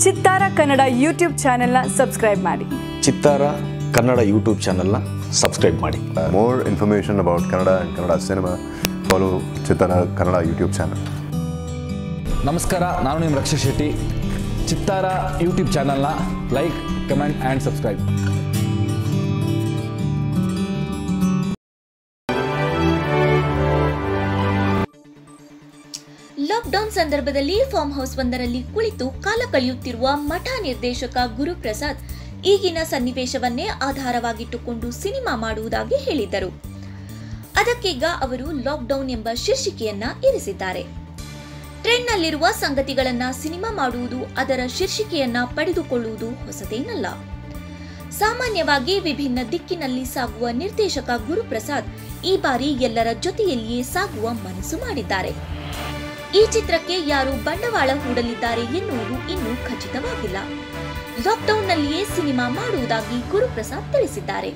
ಚಿತ್ತಾರ ಕನ್ನಡ ಯೂಟ್ಯೂಬ್ ಚಾನೆಲ್ನ ಸಬ್ಸ್ಕ್ರೈಬ್ ಮಾಡಿ ಚಿತ್ತಾರ ಕನ್ನಡ ಯೂಟ್ಯೂಬ್ ಚಾನಲ್ನ ಸಬ್ಸ್ಕ್ರೈಬ್ ಮಾಡಿ more information about Kannada and Kannada cinema, follow Chitara Kannada YouTube channel. ನಮಸ್ಕಾರ ನಾನು ನಿಮ್ಮ ರಕ್ಷಾ ಶೆಟ್ಟಿ ಚಿತ್ತಾರ ಯೂಟ್ಯೂಬ್ ಚಾನಲ್ನ like comment and subscribe lockdown ಸಂದರ್ಭದಲ್ಲಿ ಫಾರ್ಮ್ ಹೌಸ್ ಒಂದರಲ್ಲಿ ಕುಳಿತು ಕಾಲ ಕಳೆಯುತ್ತಿರುವ ಮಠ ನಿರ್ದೇಶಕ ಗುರುಪ್ರಸಾದ್ ಈಗಿನ ಸನ್ನಿವೇಶವನ್ನೇ ಆಧಾರವಾಗಿಟ್ಟುಕೊಂಡು ಸಿನಿಮಾ ಮಾಡುವುದಾಗಿ ಹೇಳಿದ್ದರು ಅದಕ್ಕೀಗ ಅವರು ಲಾಕ್ಡೌನ್ ಎಂಬ ಶೀರ್ಷಿಕೆಯನ್ನ ಇರಿಸಿದ್ದಾರೆ ಟ್ರೆಂಡ್ನಲ್ಲಿರುವ ಸಂಗತಿಗಳನ್ನ ಸಿನಿಮಾ ಮಾಡುವುದು ಅದರ ಶೀರ್ಷಿಕೆಯನ್ನ ಪಡೆದುಕೊಳ್ಳುವುದು ಹೊಸದೇನಲ್ಲ ಸಾಮಾನ್ಯವಾಗಿ ವಿಭಿನ್ನ ದಿಕ್ಕಿನಲ್ಲಿ ಸಾಗುವ ನಿರ್ದೇಶಕ ಗುರುಪ್ರಸಾದ್ ಈ ಬಾರಿ ಎಲ್ಲರ ಜೊತೆಯಲ್ಲಿಯೇ ಸಾಗುವ ಮನಸ್ಸು ಮಾಡಿದ್ದಾರೆ ಈ ಚಿತ್ರಕ್ಕೆ ಯಾರು ಬಂಡವಾಳ ಹೂಡಲಿದ್ದಾರೆ ಎನ್ನುವುದು ಇನ್ನೂ ಖಚಿತವಾಗಿಲ್ಲ ಲಾಕ್ಡೌನ್ನಲ್ಲಿಯೇ ಸಿನಿಮಾ ಮಾಡುವುದಾಗಿ ಗುರುಪ್ರಸಾದ್ ತಿಳಿಸಿದ್ದಾರೆ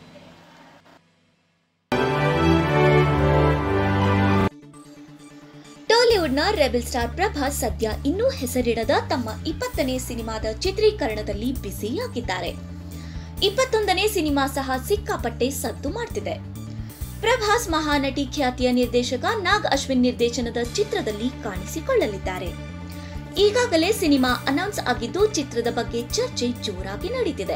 ಟಾಲಿವುಡ್ನ ರೆಬೆಲ್ ಸ್ಟಾರ್ ಪ್ರಭಾಸ್ ಸದ್ಯ ಇನ್ನೂ ಹೆಸರಿಡದ ತಮ್ಮ ಇಪ್ಪತ್ತನೇ ಸಿನಿಮಾದ ಚಿತ್ರೀಕರಣದಲ್ಲಿ ಬ್ಯುಸಿಯಾಗಿದ್ದಾರೆ ಇಪ್ಪತ್ತೊಂದನೇ ಸಿನಿಮಾ ಸಹ ಸಿಕ್ಕಾಪಟ್ಟೆ ಸದ್ದು ಮಾಡ್ತಿದೆ ಪ್ರಭಾಸ್ ಮಹಾನಟಿ ಖ್ಯಾತಿಯ ನಿರ್ದೇಶಕ ನಾಗ್ ಅಶ್ವಿನ್ ನಿರ್ದೇಶನದ ಚಿತ್ರದಲ್ಲಿ ಕಾಣಿಸಿಕೊಳ್ಳಲಿದ್ದಾರೆ ಈಗಾಗಲೇ ಸಿನಿಮಾ ಅನೌನ್ಸ್ ಆಗಿದ್ದು ಚಿತ್ರದ ಬಗ್ಗೆ ಚರ್ಚೆ ಜೋರಾಗಿ ನಡೀತಿದೆ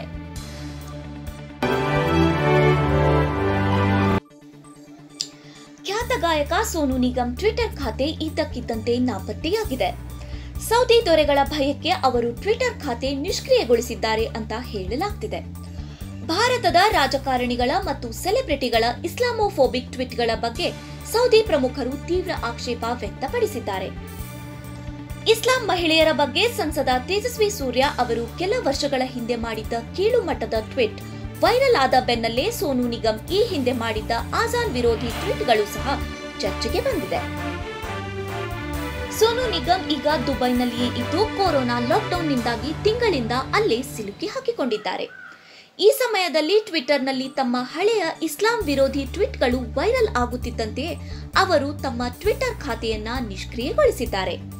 ಖ್ಯಾತ ಗಾಯಕ ಸೋನು ನಿಗಮ್ ಟ್ವಿಟರ್ ಖಾತೆ ಇದ್ದಕ್ಕಿದ್ದಂತೆ ನಾಪತ್ತೆಯಾಗಿದೆ ಸೌದಿ ದೊರೆಗಳ ಭಯಕ್ಕೆ ಅವರು ಟ್ವಿಟರ್ ಖಾತೆ ನಿಷ್ಕ್ರಿಯಗೊಳಿಸಿದ್ದಾರೆ ಅಂತ ಹೇಳಲಾಗ್ತಿದೆ ಭಾರತದ ರಾಜಕಾರಣಿಗಳ ಮತ್ತು ಸೆಲೆಬ್ರಿಟಿಗಳ ಇಸ್ಲಾಮೋಫೋಬಿಕ್ ಟ್ವೀಟ್ಗಳ ಬಗ್ಗೆ ಸೌದಿ ಪ್ರಮುಖರು ತೀವ್ರ ಆಕ್ಷೇಪ ವ್ಯಕ್ತಪಡಿಸಿದ್ದಾರೆ ಇಸ್ಲಾಂ ಮಹಿಳೆಯರ ಬಗ್ಗೆ ಸಂಸದ ತೇಜಸ್ವಿ ಸೂರ್ಯ ಅವರು ಕೆಲ ವರ್ಷಗಳ ಹಿಂದೆ ಮಾಡಿದ್ದ ಕೀಳು ಮಟ್ಟದ ಟ್ವೀಟ್ ವೈರಲ್ ಆದ ಬೆನ್ನಲ್ಲೇ ಸೋನು ನಿಗಮ್ ಈ ಹಿಂದೆ ಮಾಡಿದ್ದ ಆಜಾನ್ ವಿರೋಧಿ ಟ್ವೀಟ್ಗಳು ಸಹ ಚರ್ಚೆಗೆ ಬಂದಿದೆ ಸೋನು ನಿಗಮ್ ಈಗ ದುಬೈನಲ್ಲಿಯೇ ಇದ್ದು ಕೊರೋನಾ ಲಾಕ್ಡೌನ್ನಿಂದಾಗಿ ತಿಂಗಳಿಂದ ಅಲ್ಲೇ ಸಿಲುಕಿ ಹಾಕಿಕೊಂಡಿದ್ದಾರೆ ಈ ಸಮಯದಲ್ಲಿ ಟ್ವಿಟರ್ನಲ್ಲಿ ತಮ್ಮ ಹಳೆಯ ಇಸ್ಲಾಂ ವಿರೋಧಿ ಟ್ವೀಟ್ಗಳು ವೈರಲ್ ಆಗುತ್ತಿದ್ದಂತೆಯೇ ಅವರು ತಮ್ಮ ಟ್ವಿಟರ್ ಖಾತೆಯನ್ನ ನಿಷ್ಕ್ರಿಯಗೊಳಿಸಿದ್ದಾರೆ